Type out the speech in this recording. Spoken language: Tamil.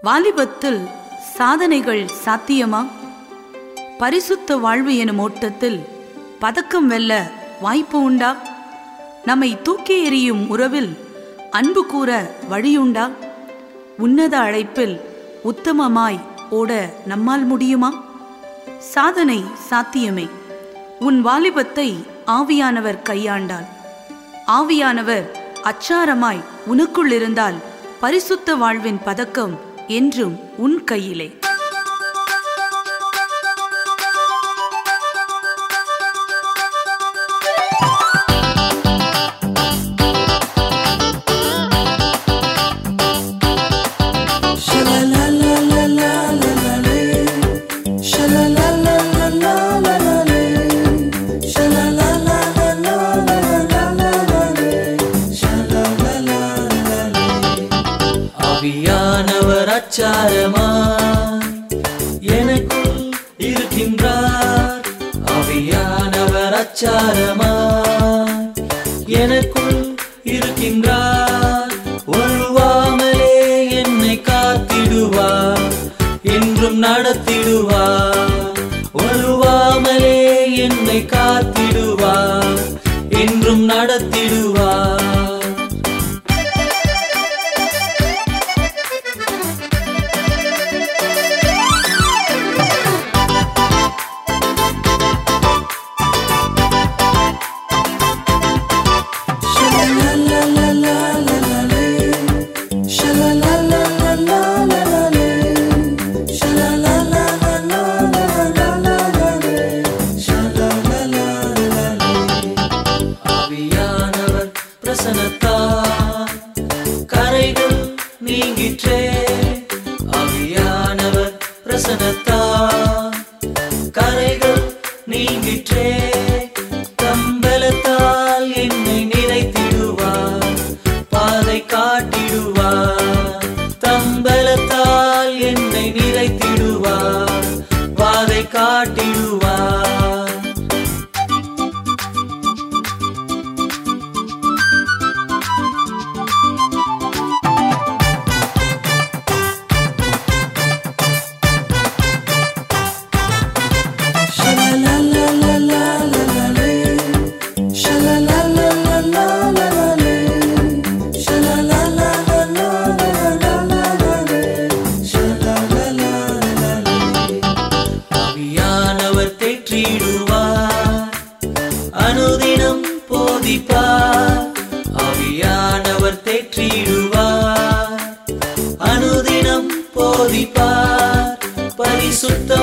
வாலிபத்தில் சாதனைகள் சாத்தியமா பரிசுத்த வாழ்வு எனும் ஓட்டத்தில் பதக்கம் வெல்ல வாய்ப்பு உண்டா நம்மை தூக்கி எறியும் உறவில் அன்பு கூற வழியுண்டா உன்னத அழைப்பில் உத்தமமாய் ஓட நம்மால் முடியுமா சாதனை சாத்தியமே உன் வாலிபத்தை ஆவியானவர் கையாண்டால் ஆவியானவர் அச்சாரமாய் உனக்குள் இருந்தால் பரிசுத்த வாழ்வின் பதக்கம் என்றும் உன் கையிலே ஆவியானவர் அச்சாரமா எனக்குள் இருக்கின்றார் ஆவியானவர் அச்சாரமா எனக்குள் இருக்கின்றார் ஒழுவாமலே என்னை காத்திடுவார் என்றும் நடத்திடுவார் ஒழுவாமலே என்னை காத்திடுவார் என்றும் நடத்திடுவார் ஆவியானவர் பிரசனத்தார் கரைகள் நீங்கிற்றே ஆவியானவர் பிரசனத்தார் கரைகள் நீங்கிற்றே தம்பலத்தால் என்னை நிறைத்திடுவார் பாதை காட்டிடுவார் தம்பலத்தால் என்னை நிறைத்திடுவார் பாதை காட்டிடுவார் ஆவியானவர் தேற்றிடுவார் அனுதினம் போதிப்பார் ஆவியானவர் தேற்றிடுவார் அனுதினம் போதிப்பார் பரிசுத்த